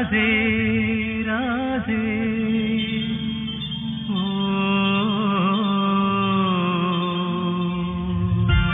രാധേ രാധേ ഓ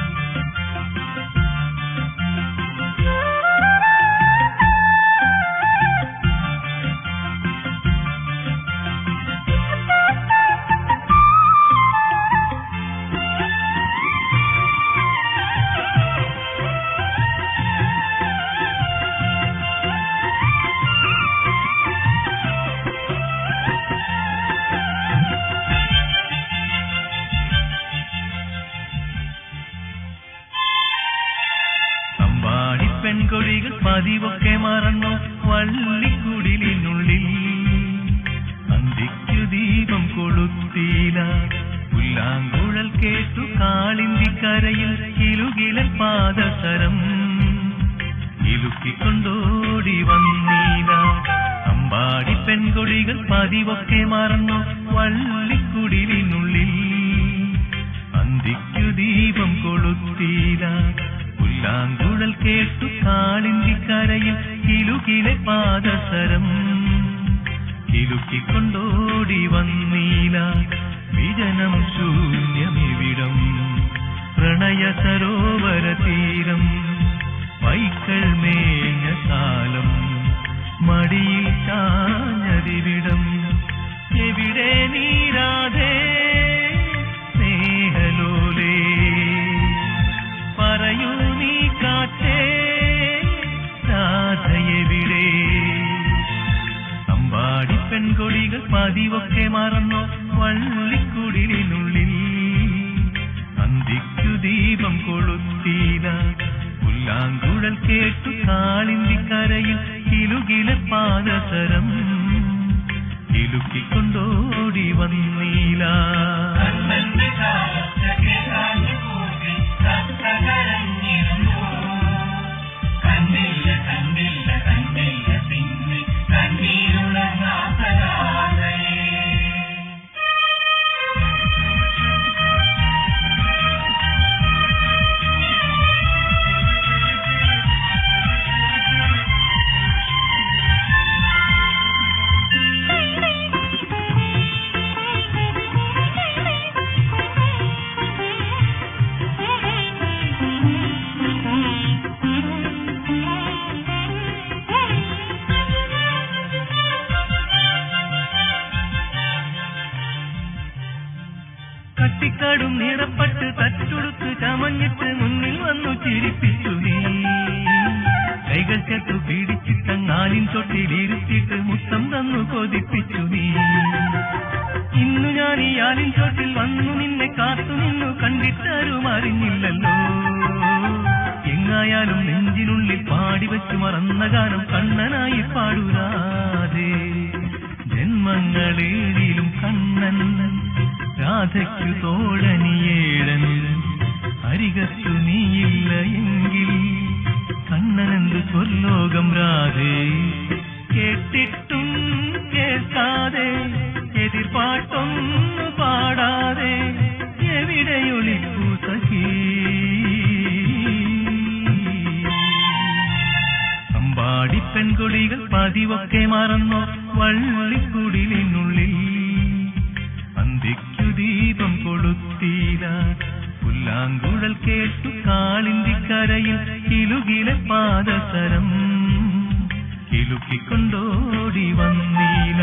അമ്പാടി പെൺകൊടികൾ പതിവൊക്കെ മറന്നു വള്ളിക്കുടിലിനുള്ളിൽ അന്തിക്കു ദീപം കൊളുത്തീല പുല്ലാങ്കുഴൽ കേട്ടു കാളിന്തിക്കരയിൽ കിലുകിലൻ പാദസരം ഇലുക്കിക്കൊണ്ടോടി വന്നീല അമ്പാടി പെൺകൊടികൾ പതിവൊക്കെ മറന്നു വള്ളിക്കുടിലിനുള്ളിൽ അന്തിക്കു ദീപം കൊളുത്തീല പുല്ലാങ്കുഴൽ കേട്ടു കാളിന്തിക്കരയിൽ കിലുകിലെ പാദസരം കിലുക്കിക്കൊണ്ടോടി വന്നീല വിജനം ശൂന്യമിവിടം പ്രണയ സരോവര തീരം വൈക്കൾ മേഞ്ഞ കാലം മടിയിൽ ചാഞ്ഞതിവിടം എവിടെ നീരാധേ സ്നേഹലോലേ പറയൂ നീ കാറ്റേ രാധയെവിടെ അമ്പാടി പെൺകൊടികൾ പതിവൊക്കെ മറന്നു വള്ളിക്കുടിലിനുള്ളിൽ അന്തിക്കു ദീപം കൊളുത്തീല പുല്ലാങ്കുഴൽ കേട്ടു കാളിന്തിക്കരയിൽ കിലുകിലെ പാദസരം കിലുക്കിക്കൊണ്ടോടി വന്നീല കണ്ടില്ല കണ്ടില്ല കണ്ടില്ല പിന്നെ കണ്ണീരുണങ്ങാത്തരാധേ കട്ടിക്കാടും നിറപ്പട്ട് തച്ചുടുത്ത് ചമഞ്ഞിട്ട് മുന്നിൽ വന്നു ചിരിപ്പിച്ചു നീ കൈകൾ ചേർത്തു പിടിച്ചിട്ടങ്ങാലിൻ തൊട്ടിലിരുത്തിയിട്ട് മുത്തം തന്നു കൊതിപ്പിച്ചു നീ ഇന്നു ഞാൻ ഈ ആലിൻ ചോട്ടിൽ വന്നു നിന്നെ കാത്തു നിന്നു കണ്ടിട്ടാരും അറിഞ്ഞില്ലല്ലോ എങ്ങായാലും നെഞ്ചിനുള്ളിൽ പാടി വെച്ചു മറന്ന ഗാനം കണ്ണനായി പാടുരാതെ ജന്മങ്ങളേഴിലും കണ്ണൻ രാധയ്ക്കു തോഴനിയേഴൻ അരികത്തു നീയില്ല എങ്കിൽ കണ്ണനെന്ത് സ്വർലോകം രാധേ കേട്ടിട്ടും കേൾക്കാതെ എതിർപാട്ടൊന്നു പാടാതെ എവിടെയൊളിപ്പു സഖീ അമ്പാടി പെൺകൊടികൾ പതിവൊക്കെ മറന്നു വള്ളിക്കുടിലിനുള്ളിൽ അന്തിക്കു ദീപം കൊളുത്തീല പുല്ലാങ്കുഴൽ കേട്ടു കാളിന്തിക്കരയിൽ കിലുകിലെ പാദസരം കിലുക്കിക്കൊണ്ടോടി വന്നീല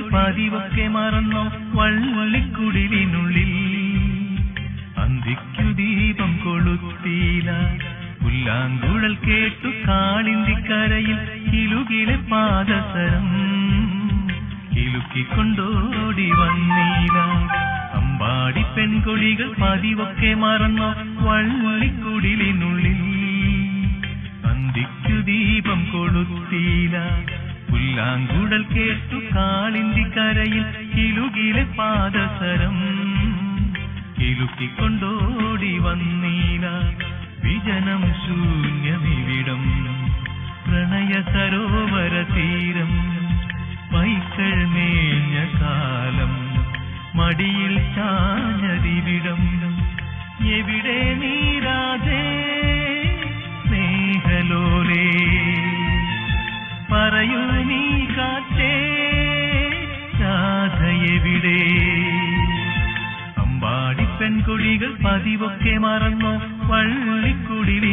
പതിവൊക്കെ മറന്നോ വള്ളിക്കുടിലിനുള്ളിൽ അന്തിക്കു ദീപം കൊളുത്തീല പുല്ലാങ്കുഴൽ കേട്ടു കാളിന്തിക്കരയിൽ കിലുകിലെ പാദസരം കിലുക്കിക്കൊണ്ടോടി വന്നീല അമ്പാടി പെൺകൊടികൾ പതിവൊക്കെ മറന്നോ വള്ളിക്കുടിലിനുള്ളിൽ അന്തിക്കു ദീപം കൊളുത്തീല പുല്ലാങ്കുഴൽ കേട്ടു കാളിന്തിക്കരയിൽ കിലുകിലെ പാദസരം കിലുക്കിക്കൊണ്ടോടി വന്നീല വിജനം ശൂന്യമിവിടം പ്രണയ സരോവര തീരം പൈക്കൾ മേഞ്ഞ കാലം മടിയിൽ ചാഞ്ഞതിവിടം എവിടെ നീരാധേ സ്നേഹലോലേ പറയൂ നീ കാറ്റേ രാധ എവിടെ അമ്പാടി പെൺകുടികൾ പതിവൊക്കെ മറന്നോ വള്ളിക്കുടിലി